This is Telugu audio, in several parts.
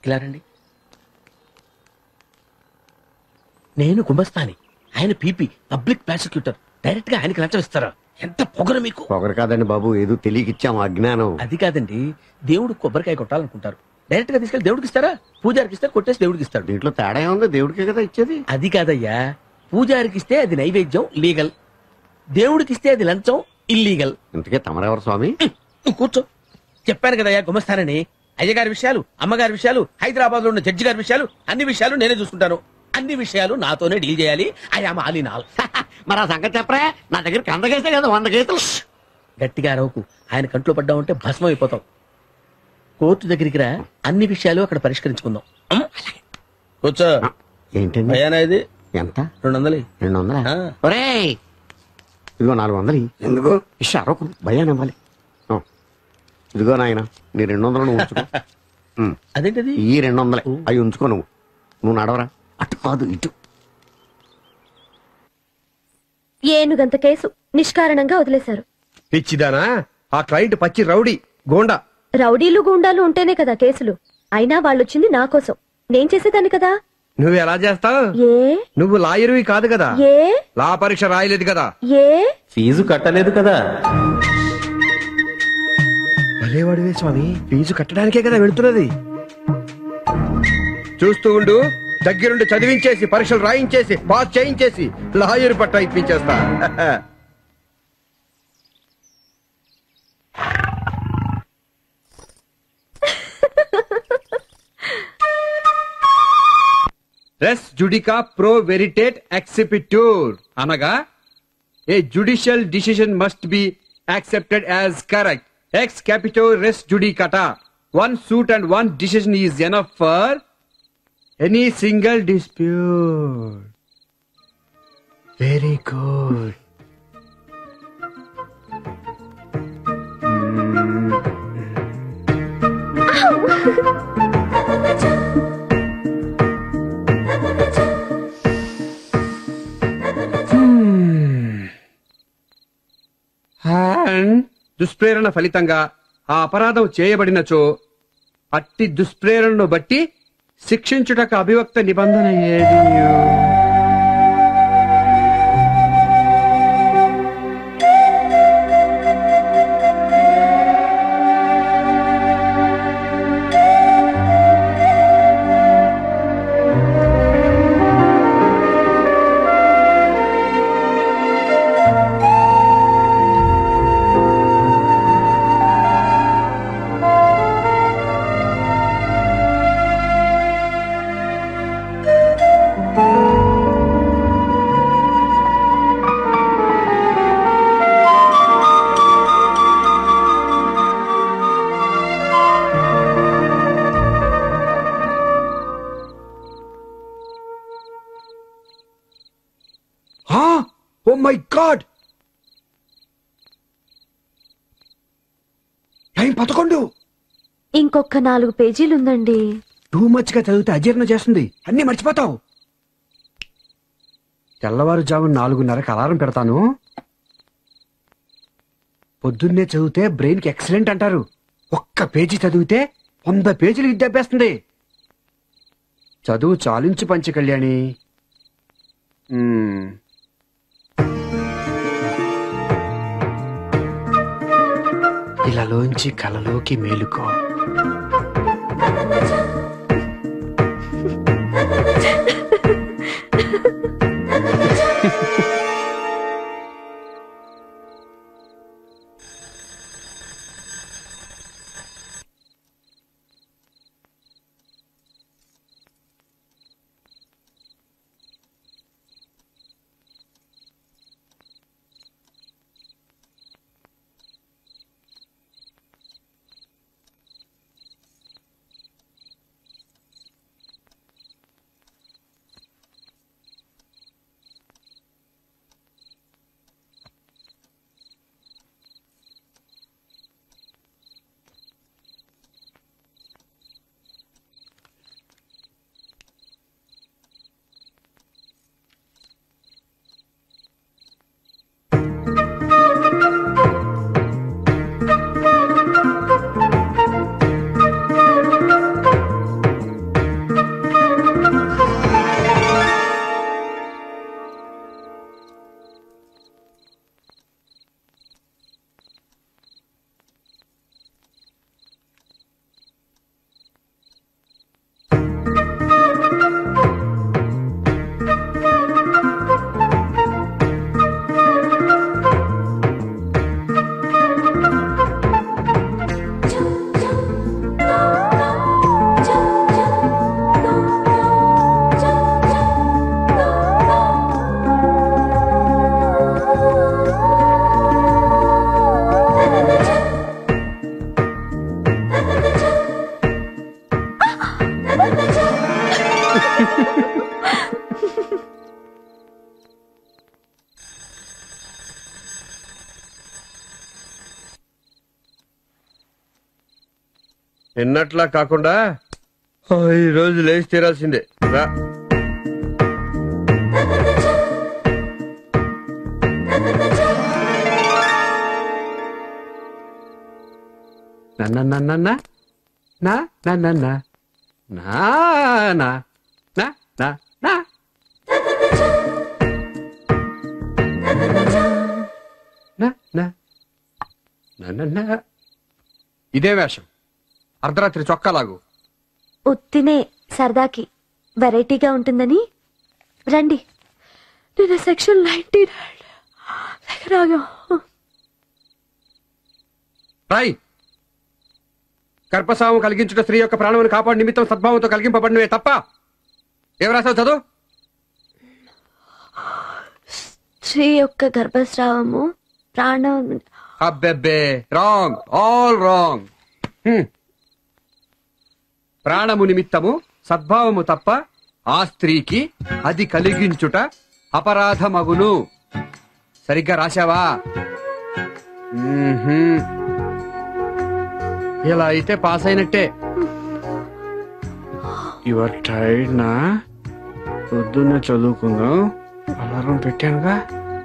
ఇలా రండి నేను గుమస్తాని ఆయన పీపీ పబ్లిక్ ప్రాసిక్యూటర్ డైరెక్ట్ గా ఆయనకి లంచం ఇస్తారా ఎంత పొగరు మీకు పొగరు కాదండి బాబు ఏదో తెలియక ఇచ్చాం అజ్ఞానం అది కాదండి దేవుడు కొబ్బరికాయ కొట్టాలనుకుంటారు డైరెక్ట్ గా తీసుకెళ్లి దేవుడికి ఇస్తారా పూజారికి ఇస్తారు కొట్టేసి దేవుడికి ఇస్తాడు దీంట్లో తేడా ఏముంది దేవుడికే కదా ఇచ్చేది అది కాదయ్యా పూజారికి ఇస్తే అది నైవేద్యం లీగల్ దేవుడికి ఇస్తే అది లంచం ఇల్లీగల్ ఇంతకే తమరెవరు స్వామి నువ్వు కూర్చో చెప్పాను కదయ్యా గుమస్తానని అయ్యగారి విషయాలు అమ్మగారి విషయాలు హైదరాబాద్ లో ఉన్న జడ్జి గారి విషయాలు అన్ని విషయాలు నేనే చూసుకుంటాను అన్ని విషయాలు నాతోనే డీల్ చేయాలి ఐఆమ్ ఆలినాల్ మరి ఆ సంగతి చెప్పరా నా దగ్గర వంద కేసే కదా వంద కేసులు గట్టిగా అరవకు ఆయన కంట్లో పడ్డా ఉంటే భస్మం అయిపోతాం కోర్టు దగ్గరికి రా అన్ని విషయాలు అక్కడ పరిష్కరించుకుందాం ఉం? కూర్చో ఆ, ఏంటండి భయానా ఇది ఎంత రెండు వందలు రెండు వందల ఆ. ఒరేయ్ ఇదిగో నాలుగు వందలు ఇయ్యి. ఎందుకు ఇష్ట అరవకు భయాన్ని ఇవ్వాలి ఆ. ఇదిగో నాయన నీ రెండు వందలు నువ్వు ఉంచుకో ఉమ్. అదేంటిది ఈ రెండు వందలే అవి ఉంచుకో నువ్వు నువ్వు నడవరా అటు కాదు ఇటు ఏనుగంత కేసు నిష్కారణంగా వదిలేశారు పిచ్చిదానా ఆ క్లయింట్ పచ్చి రౌడీ గోండా రౌడీలు గూండాలు ఉంటేనే కదా కేసులు అయినా వాళ్ళొచ్చింది నా కోసం నేను చేసేదాన్ని కదా నువ్వు ఎలా చేస్తావు ఏ నువ్వు లాయర్వి కాదు కదా ఏ లా పరీక్ష రాయలేదు కదా ఏ ఫీజు కట్టలేదు కదా భలేవాడివే స్వామి ఫీజు కట్టడానికే కదా వెళుతున్నది చూస్తూ ఉండు దగ్గరుండి చదివించేసి పరీక్షలు రాయించేసి పాస్ చేయించేసి లాయర్ పట్ట ఇప్పించేస్తా రెస్ జుడికా ప్రో వెరిటేట్ ఎక్సిపిట్యూర్ అనగా a judicial decision must be accepted as correct ఎక్స్ క్యాపిటో రెస్ జుడికటా one suit and one decision is enough for any single dispute very good and దుష్ప్రేరణ ఫలితంగా ఆ అపరాధం చేయబడినచో అట్టి దుష్ప్రేరణను బట్టి శిక్షించుటకు అభివక్త నిబంధన ఏది ఓ మై గాడ్ టైం పదకొండు ఇంకొక నాలుగు పేజీలుందండి టూ మచ్ గా చదివితే అజీర్ణ చేస్తుంది అన్ని మర్చిపోతావు తెల్లవారుజాము నాలుగున్నరకు అలారం పెడతాను పొద్దున్నే చదివితే బ్రెయిన్ కి ఎక్సలెంట్ అంటారు ఒక్క పేజీ చదివితే వంద పేజీలు విద్యాభ్యాస్తుంది చదువు చాలించు పంచ కళ్యాణి మ్మ్. ఇలాలోంచి కలలోకి మేలుకో నిన్నట్లా కాకుండా ఓ, ఈ రోజు లేచి తీరాల్సిందే రా నన్న నన్న నా నా నా నా నా నా నా నా నా నా నా నా నా నా ఇదే వేషం అర్ధరాత్రి చొక్కాలాగు ఉత్తినే సరదాకి వెరైటీగా ఉంటుందని రండి నేను సెక్షన్ నైన్టీ రాగా రాయ్ గర్భసావం కలిగించుట స్త్రీ యొక్క ప్రాణమును కాపాడు నిమిత్తం సద్భావంతో కలిగింపబడినవే తప్ప ఏం రాసావు చదువు స్త్రీ యొక్క గర్భస్రావము ప్రాణం అబ్బెబ్బే రాంగ్ ఆల్ రాంగ్ ప్రాణము నిమిత్తము సద్భావము తప్ప ఆ స్త్రీకి అది కలిగించుట అపరాధమగును సరిగ్గా రాశావా మ్మ్హ్మ్. ఇలా అయితే పాస్ అయినట్టే యువర్ టైర్డ్ నా పొద్దున్న చదువుకుందాం అలారం పెట్టానుగా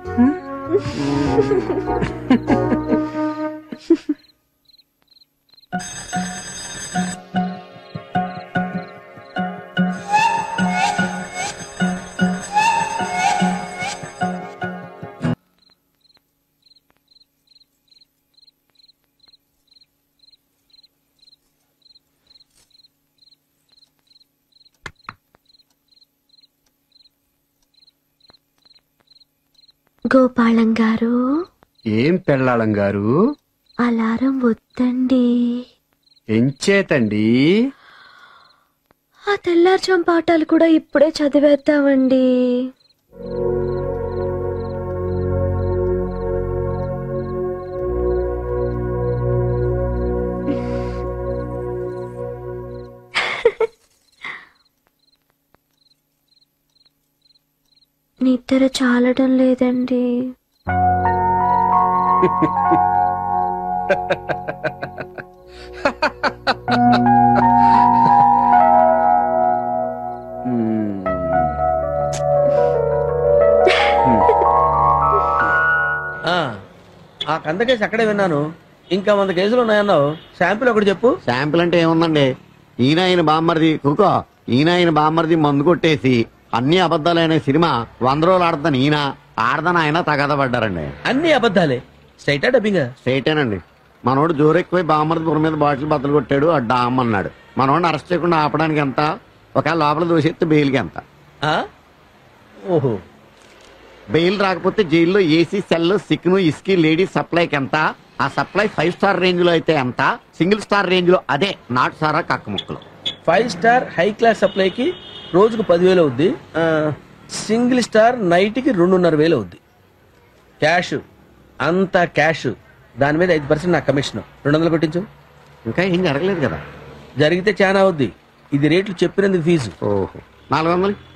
గోపాలం గారు ఏం పెళ్ళాళం గారు అలారం వద్దండి ఎంచేతండి ఆ తెల్లార్జాం పాఠాలు కూడా ఇప్పుడే చదివేద్దామండి నిద్ర చాలడం లేదండి ఆ, ఆ కంద కేసు అక్కడే విన్నాను ఇంకా వంద కేసులు ఉన్నాయన్నావు శాంపిల్ ఒకటి చెప్పు శాంపుల్ అంటే ఏముందండి ఈయన ఆయన బామ్మరిది కుకో ఈయన ఆయన బామ్మరిది మందు కొట్టేసి అన్ని అబద్ధాలైన సినిమా వంద రోజులు ఆడతాను ఈయన ఆడదాని ఆయన తగద పడ్డారండి అన్ని అబద్ధాలే స్ట్రైటా డబ్బింగ్ స్ట్రైటేనండి మనోడు జోరెక్కుపోయి బామ్మరిది బుర్ర మీద బాటిల్ బద్దలు కొట్టాడు ఆ డామ్ అన్నాడు మనోడిని అరెస్ట్ చేయకుండా ఆపడానికి ఎంత ఒకవేళ లోపల దోషెత్తే బెయిల్కి ఎంత ఓహో బెయిల్ రాకపోతే జైల్లో ఏసీ సెల్ సిక్ను ఇస్కీ లేడీస్ సప్లైకి ఎంత ఆ సప్లై ఫైవ్ స్టార్ రేంజ్ లో అయితే ఎంత సింగిల్ స్టార్ రేంజ్ లో అదే నాటు సారా కక్క ముక్కలు ఫైవ్ స్టార్ హై క్లాస్ సప్లైకి రోజుకు పదివేలు అవుద్ది ఆ, సింగిల్ స్టార్ నైట్కి రెండున్నర వేలు అవుద్ది క్యాష్ అంతా క్యాష్ దాని మీద ఐదు పర్సెంట్ నా కమిషన్ రెండు వందలు కొట్టించు ఇంకా ఏం జరగలేదు కదా జరిగితే చాలా అవుద్ది ఇది రేట్లు చెప్పినందుకు ఫీజు ఓహో నాలుగు వందలు